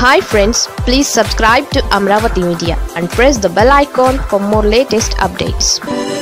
hi friends please subscribe to Amaravati media and press the bell icon for more latest updates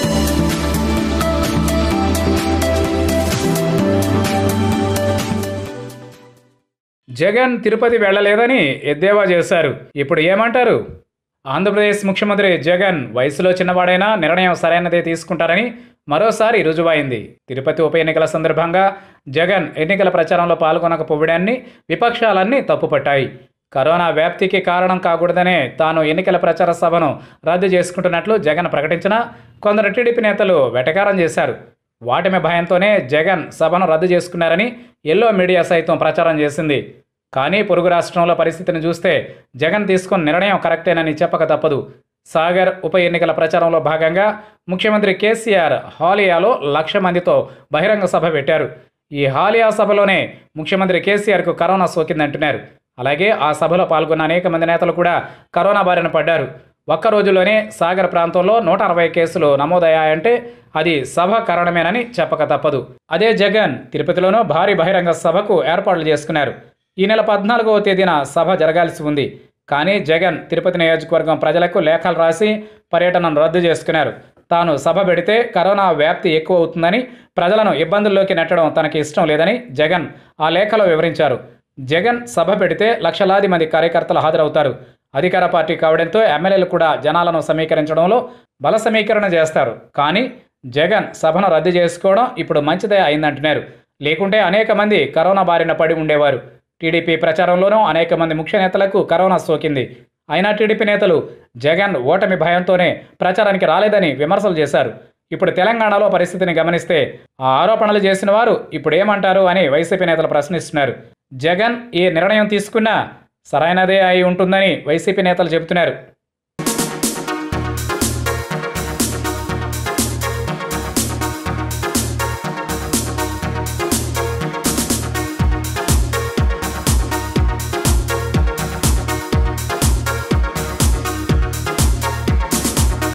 Jagan Tirupati వెళ్ళలేదని ఎద్దేవా చేశారు ఇప్పుడు ఏమంటారు ఆంధ్రప్రదేశ్ ముఖ్యమంత్రి జగన్ వయసులో చిన్నవాడైనా నిర్ణయం సరైనదే తీసుకుంటారని మరోసారి రుజువైంది తిరుపతి ఉప ఎన్నికల సందర్భంగా జగన్ ఎన్నికల ప్రచారంలో పాల్గొనకపోవడాన్ని విపక్షాలన్నీ తప్పుపట్టాయి కరోనా వ్యాప్తికి కారణం కాకూడదనే తాను ఎన్నికల ప్రచార సభను రద్దు చేసుకుంటున్నట్లు జగన్ ప్రకటించినా కొందరు టీడీపీ నేతలు వెటకారం చేశారు వాటిమి భయంతోనే జగన్ సభను రద్దు చేసుకున్నారని ఎల్లో మీడియా సైతం ప్రచారం చేసింది కానీ పొరుగు రాష్ట్రంలో పరిస్థితిని చూస్తే జగన్ తీసుకున్న నిర్ణయం కరెక్టేనని చెప్పక తప్పదు సాగర్ ఉప ఎన్నికల ప్రచారంలో భాగంగా ముఖ్యమంత్రి కేసీఆర్ హాలియాలో లక్ష మందితో బహిరంగ సభ పెట్టారు ఈ హాలియా సభలోనే ముఖ్యమంత్రి కేసీఆర్కు కరోనా సోకిందంటున్నారు అలాగే ఆ సభలో పాల్గొన్న అనేక మంది నేతలు కూడా కరోనా బారిన పడ్డారు ఒక్క రోజులోనే సాగర్ ప్రాంతంలో నూట అరవై కేసులు నమోదయ్యాయంటే అది సభ కారణమేనని చెప్పక తప్పదు అదే జగన్ తిరుపతిలోనూ భారీ బహిరంగ సభకు ఏర్పాట్లు చేసుకున్నారు ఈ నెల పద్నాలుగవ తేదీన సభ జరగాల్సి ఉంది కానీ జగన్ తిరుపతి నియోజకవర్గం ప్రజలకు లేఖలు రాసి పర్యటనను రద్దు చేసుకున్నారు తాను సభ పెడితే కరోనా వ్యాప్తి ఎక్కువ అవుతుందని ప్రజలను ఇబ్బందుల్లోకి నెట్టడం తనకి ఇష్టం లేదని జగన్ ఆ లేఖలో వివరించారు జగన్ సభ పెడితే లక్షలాది మంది కార్యకర్తలు హాజరవుతారు అధికార పార్టీ కావడంతో ఎమ్మెల్యేలు కూడా జనాలను సమీకరించడంలో బల సమీకరణ చేస్తారు కానీ జగన్ సభను రద్దు చేసుకోవడం ఇప్పుడు మంచిదే అయిందంటున్నారు లేకుంటే అనేక మంది కరోనా బారిన పడి ఉండేవారు టీడీపీ ప్రచారంలోనూ అనేక మంది ముఖ్య నేతలకు కరోనా సోకింది అయినా టీడీపీ నేతలు జగన్ ఓటమి భయంతోనే ప్రచారానికి రాలేదని విమర్శలు చేశారు ఇప్పుడు తెలంగాణలో పరిస్థితిని గమనిస్తే ఆ ఆరోపణలు చేసిన వారు ఇప్పుడు ఏమంటారు అని వైసీపీ నేతలు ప్రశ్నిస్తున్నారు జగన్ ఈ నిర్ణయం తీసుకున్నా సరైనదే అయి ఉంటుందని వైసీపీ నేతలు చెబుతున్నారు